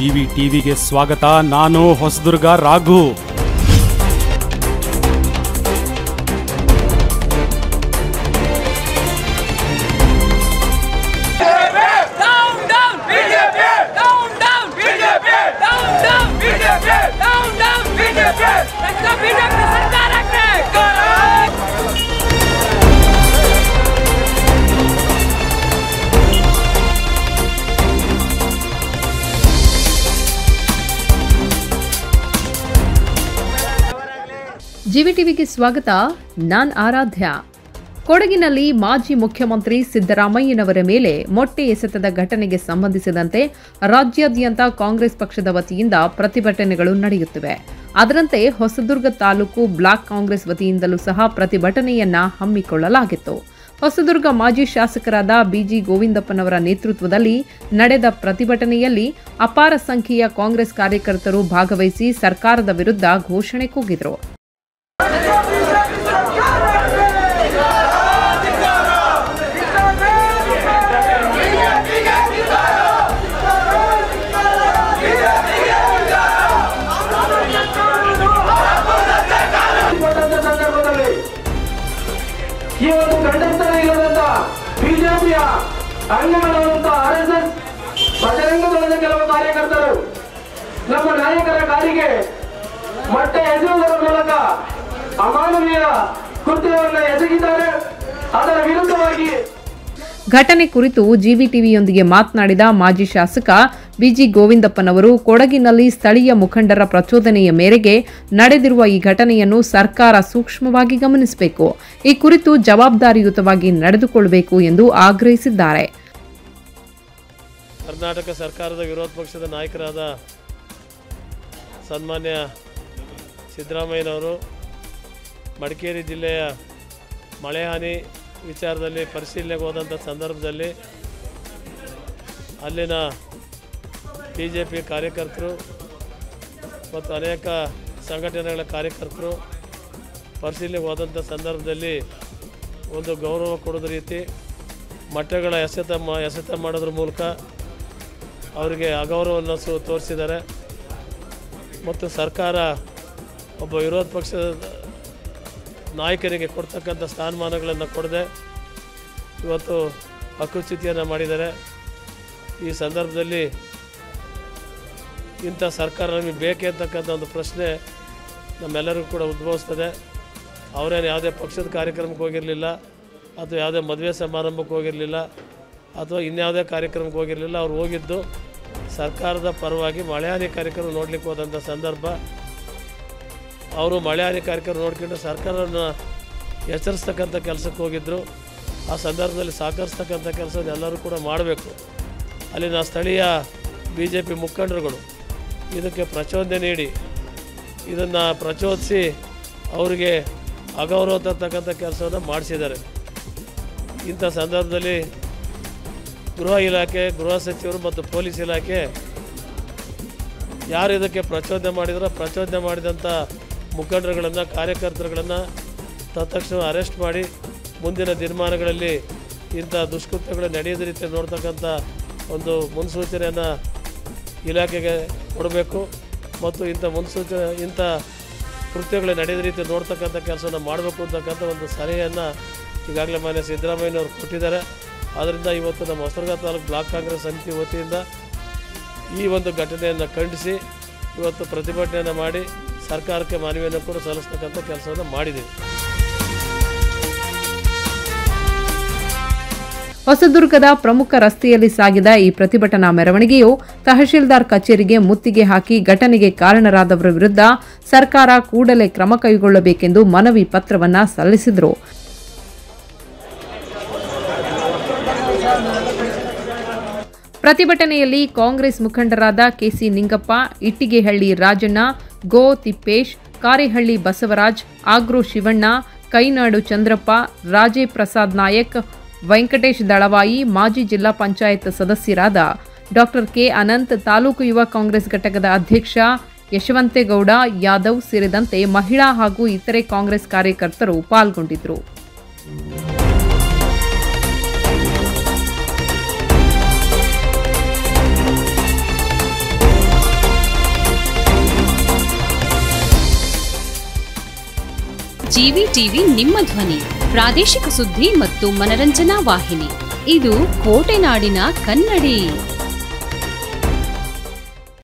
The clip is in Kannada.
ಜಿವಿ ಟಿವಿಗೆ ಸ್ವಾಗತ ನಾನು Hosadurga Raghu Down, down, BJP! Down, down, BJP! Down, down, BJP! Down, down, BJP! ರಕ್ಷಾ BJP ಸರ್ಕಾರಕ್ಕೆ ಜಿವಿ ಟಿವಿಗೆ ಸ್ವಾಗತ ನಾನ್ ಆರಾಧ್ಯ ಕೊಡಗಿನಲ್ಲಿ ಮಾಜಿ ಮುಖ್ಯಮಂತ್ರಿ ಸಿದ್ದರಾಮಯ್ಯನವರ ಮೇಲೆ ಮೊಟ್ಟೆ ಎಸೆತದ ಘಟನೆಗೆ ಸಂಬಂಧಿಸಿದಂತೆ ರಾಜ್ಯಾದ್ಯಂತ ಕಾಂಗ್ರೆಸ್ ಪಕ್ಷದ ವತಿಯಿಂದ ಪ್ರತಿಭಟನೆಗಳು ನಡೆಯುತ್ತಿವೆ ಅದರಂತೆ ಹೊಸದುರ್ಗ ತಾಲೂಕು ಬ್ಲಾಕ್ ಕಾಂಗ್ರೆಸ್ ವತಿಯಿಂದಲೂ ಸಹ ಪ್ರತಿಭಟನೆಯನ್ನ ಹಮ್ಮಿಕೊಳ್ಳಲಾಗಿತ್ತು ಹೊಸದುರ್ಗ ಮಾಜಿ ಶಾಸಕರಾದ ಬಿಜಿ ಗೋವಿಂದಪ್ಪನವರ ನೇತೃತ್ವದಲ್ಲಿ ನಡೆದ ಪ್ರತಿಭಟನೆಯಲ್ಲಿ ಅಪಾರ ಸಂಖ್ಯೆಯ ಕಾಂಗ್ರೆಸ್ ಕಾರ್ಯಕರ್ತರು ಭಾಗವಹಿಸಿ ಸರ್ಕಾರದ ವಿರುದ್ಧ ಘೋಷಣೆ ಕೂಗಿದರು ಕೊಟ್ಟಂತ ಸಂದರ್ಭದಲ್ಲಿ ಈ ಒಂದು ಕಂಡಕ್ಟರ್ ಇಲ್ಲದಂತ ಬಿಜೆಪಿಯ ಅಂಗಗಳಾದಂತ ಆರ್ ಎಸ್ ಎಸ್ ಬಜರಂಗ ದಳದ ಕೆಲವು ಕಾರ್ಯಕರ್ತರು ನಮ್ಮ ನಾಯಕರ ಕಾರಿಗೆ ಮೊಟ್ಟೆ ಎಸೆಯುವುದರ ಮೂಲಕ ಅಮಾನವೀಯ ಕೃತ್ಯವನ್ನು ಎಸಗಿದ್ದಾರೆ ಅದರ ವಿರುದ್ಧವಾಗಿ ಘಟನೆ ಕುರಿತು ಜಿವಿ ಟಿವಿಯೊಂದಿಗೆ ಮಾತನಾಡಿದ ಮಾಜಿ ಶಾಸಕ ಬಿಜಿ ಗೋವಿಂದಪ್ಪನವರು ಕೊಡಗಿನಲ್ಲಿ ಸ್ಥಳೀಯ ಮುಖಂಡರ ಪ್ರಚೋದನೆಯ ಮೇರೆಗೆ ನಡೆದಿರುವ ಈ ಘಟನೆಯನ್ನು ಸರ್ಕಾರ ಸೂಕ್ಷ್ಮವಾಗಿ ಗಮನಿಸಬೇಕು ಈ ಕುರಿತು ಜವಾಬ್ದಾರಿಯುತವಾಗಿ ನಡೆದುಕೊಳ್ಳಬೇಕು ಎಂದು ಆಗ್ರಹಿಸಿದ್ದಾರೆ ಕರ್ನಾಟಕ ಸರ್ಕಾರದ ವಿರೋಧ ಪಕ್ಷದ ನಾಯಕರಾದ ಸನ್ಮಾನ್ಯ ಸಿದ್ದರಾಮಯ್ಯನವರು ಮಡಿಕೇರಿ ಜಿಲ್ಲೆಯ ಮಳೆ ಹಾನಿ ವಿಚಾರದಲ್ಲಿ ಪರಿಶೀಲನೆಗೆ ಹೋದಂಥ ಸಂದರ್ಭದಲ್ಲಿ ಅಲ್ಲಿನ ಬಿ ಜೆ ಪಿ ಕಾರ್ಯಕರ್ತರು ಮತ್ತು ಅನೇಕ ಸಂಘಟನೆಗಳ ಕಾರ್ಯಕರ್ತರು ಪರಿಶೀಲನೆಗೆ ಹೋದಂಥ ಸಂದರ್ಭದಲ್ಲಿ ಒಂದು ಗೌರವ ಕೊಡೋದ ರೀತಿ ಮಟ್ಟಗಳ ಎಸೆತ ಮಾ ಎಸೆತ ಮಾಡೋದ್ರ ಮೂಲಕ ಅವರಿಗೆ ಅಗೌರವವನ್ನು ಸು ತೋರಿಸಿದ್ದಾರೆ ಮತ್ತು ಸರ್ಕಾರ ಒಬ್ಬ ವಿರೋಧ ಪಕ್ಷದ ನಾಯಕನಿಗೆ ಕೊಡ್ತಕ್ಕಂಥ ಸ್ಥಾನಮಾನಗಳನ್ನು ಕೊಡದೆ ಇವತ್ತು ಹಕ್ಕುಚ್ಯುತಿಯನ್ನು ಮಾಡಿದ್ದಾರೆ ಈ ಸಂದರ್ಭದಲ್ಲಿ ಇಂಥ ಸರ್ಕಾರ ನಮಗೆ ಬೇಕೇ ಅಂತಕ್ಕಂಥ ಒಂದು ಪ್ರಶ್ನೆ ನಮ್ಮೆಲ್ಲರಿಗೂ ಕೂಡ ಉದ್ಭವಿಸ್ತದೆ ಅವರೇನು ಯಾವುದೇ ಪಕ್ಷದ ಕಾರ್ಯಕ್ರಮಕ್ಕೆ ಹೋಗಿರಲಿಲ್ಲ ಅಥವಾ ಯಾವುದೇ ಮದುವೆ ಸಮಾರಂಭಕ್ಕೆ ಹೋಗಿರಲಿಲ್ಲ ಅಥವಾ ಇನ್ಯಾವುದೇ ಕಾರ್ಯಕ್ರಮಕ್ಕೆ ಹೋಗಿರಲಿಲ್ಲ ಅವ್ರು ಹೋಗಿದ್ದು ಸರ್ಕಾರದ ಪರವಾಗಿ ಮಳೆ ಹಾನಿ ಕಾರ್ಯಕ್ರಮ ನೋಡ್ಲಿಕ್ಕೆ ಹೋದಂಥ ಸಂದರ್ಭ ಅವರು ಮಳೆ ಹಾನಿ ಕಾರ್ಯಕ್ರಮ ನೋಡ್ಕೊಂಡು ಸರ್ಕಾರವನ್ನು ಎಚ್ಚರಿಸ್ತಕ್ಕಂಥ ಕೆಲಸಕ್ಕೆ ಹೋಗಿದ್ದರು ಆ ಸಂದರ್ಭದಲ್ಲಿ ಸಹಕರಿಸ್ತಕ್ಕಂಥ ಕೆಲಸವನ್ನು ಎಲ್ಲರೂ ಕೂಡ ಮಾಡಬೇಕು ಅಲ್ಲಿನ ಸ್ಥಳೀಯ ಬಿ ಜೆ ಪಿ ಮುಖಂಡರುಗಳು ಇದಕ್ಕೆ ಪ್ರಚೋದನೆ ನೀಡಿ ಇದನ್ನು ಪ್ರಚೋದಿಸಿ ಅವರಿಗೆ ಅಗೌರವ ತರ್ತಕ್ಕಂಥ ಕೆಲಸವನ್ನು ಮಾಡಿಸಿದ್ದಾರೆ ಇಂಥ ಸಂದರ್ಭದಲ್ಲಿ ಗೃಹ ಇಲಾಖೆ ಗೃಹ ಸಚಿವರು ಮತ್ತು ಪೊಲೀಸ್ ಇಲಾಖೆ ಯಾರು ಇದಕ್ಕೆ ಪ್ರಚೋದನೆ ಮಾಡಿದರೋ ಪ್ರಚೋದನೆ ಮಾಡಿದಂಥ ಮುಖಂಡರುಗಳನ್ನು ಕಾರ್ಯಕರ್ತರುಗಳನ್ನು ತತ್ಕ್ಷಣ ಅರೆಸ್ಟ್ ಮಾಡಿ ಮುಂದಿನ ದಿನಮಾನಗಳಲ್ಲಿ ಇಂಥ ದುಷ್ಕೃತ್ಯಗಳು ನಡೆಯದ ರೀತಿ ನೋಡ್ತಕ್ಕಂಥ ಒಂದು ಮುನ್ಸೂಚನೆಯನ್ನು ಇಲಾಖೆಗೆ ಕೊಡಬೇಕು ಮತ್ತು ಇಂಥ ಮುನ್ಸೂಚನೆ ಇಂಥ ಕೃತ್ಯಗಳು ನಡೆಯದ ರೀತಿ ನೋಡ್ತಕ್ಕಂಥ ಕೆಲಸವನ್ನು ಮಾಡಬೇಕು ಅಂತಕ್ಕಂಥ ಒಂದು ಸಲಹೆಯನ್ನು ಈಗಾಗಲೇ ಮಾನ್ಯ ಸಿದ್ದರಾಮಯ್ಯನವರು ಕೊಟ್ಟಿದ್ದಾರೆ ಆದ್ದರಿಂದ ಇವತ್ತು ನಮ್ಮ ಹೊಸದುರ್ಗ ತಾಲೂಕು ಬ್ಲಾಕ್ ಕಾಂಗ್ರೆಸ್ ಸಮಿತಿ ವತಿಯಿಂದ ಈ ಒಂದು ಘಟನೆಯನ್ನು ಖಂಡಿಸಿ ಇವತ್ತು ಪ್ರತಿಭಟನೆಯನ್ನು ಮಾಡಿ ಸರ್ಕಾರಕ್ಕೆ ಮನವಿಯನ್ನು ಕೂಡ ಸಲ್ಲಿಸ್ತಕ್ಕಂಥ ಕೆಲಸವನ್ನು ಮಾಡಿದ್ದೀವಿ ಹೊಸದುರ್ಗದ ಪ್ರಮುಖ ರಸ್ತೆಯಲ್ಲಿ ಸಾಗಿದ ಈ ಪ್ರತಿಭಟನಾ ಮೆರವಣಿಗೆಯು ತಹಶೀಲ್ದಾರ್ ಕಚೇರಿಗೆ ಮುತ್ತಿಗೆ ಹಾಕಿ ಘಟನೆಗೆ ಕಾರಣರಾದವರ ವಿರುದ್ಧ ಸರ್ಕಾರ ಕೂಡಲೇ ಕ್ರಮ ಕೈಗೊಳ್ಳಬೇಕೆಂದು ಮನವಿ ಪತ್ರವನ್ನ ಸಲ್ಲಿಸಿದರು ಪ್ರತಿಭಟನೆಯಲ್ಲಿ ಕಾಂಗ್ರೆಸ್ ಮುಖಂಡರಾದ ಕೆಸಿ ನಿಂಗಪ್ಪ ಇಟ್ಟಿಗೆಹಳ್ಳಿ ರಾಜಣ್ಣ ಗೋ ತಿಪ್ಪೇಶ್ ಕಾರೇಹಳ್ಳಿ ಬಸವರಾಜ್ ಆಗ್ರೋ ಶಿವಣ್ಣ ಕೈನಾಡು ಚಂದ್ರಪ್ಪ ರಾಜೇ ಪ್ರಸಾದ್ ನಾಯಕ್ ವೆಂಕಟೇಶ್ ದಳವಾಯಿ ಮಾಜಿ ಜಿಲ್ಲಾ ಪಂಚಾಯತ್ ಸದಸ್ಯರಾದ ಡಾಕ್ಟರ್ ಕೆ ಅನಂತ್ ತಾಲೂಕು ಯುವ ಕಾಂಗ್ರೆಸ್ ಘಟಕದ ಅಧ್ಯಕ್ಷ ಯಶವಂತೇಗೌಡ ಯಾದವ್ ಸೇರಿದಂತೆ ಮಹಿಳಾ ಹಾಗೂ ಇತರೆ ಕಾಂಗ್ರೆಸ್ ಕಾರ್ಯಕರ್ತರು ಪಾಲ್ಗೊಂಡಿದ್ದರು ಜಿವಿ ಟಿವಿ ನಿಮ್ಮ ಧ್ವನಿ ಪ್ರಾದೇಶಿಕ ಸುದ್ದಿ ಮತ್ತು ಮನರಂಜನಾ ವಾಹಿನಿ ಇದು ಕೋಟೆನಾಡಿನ ಕನ್ನಡಿ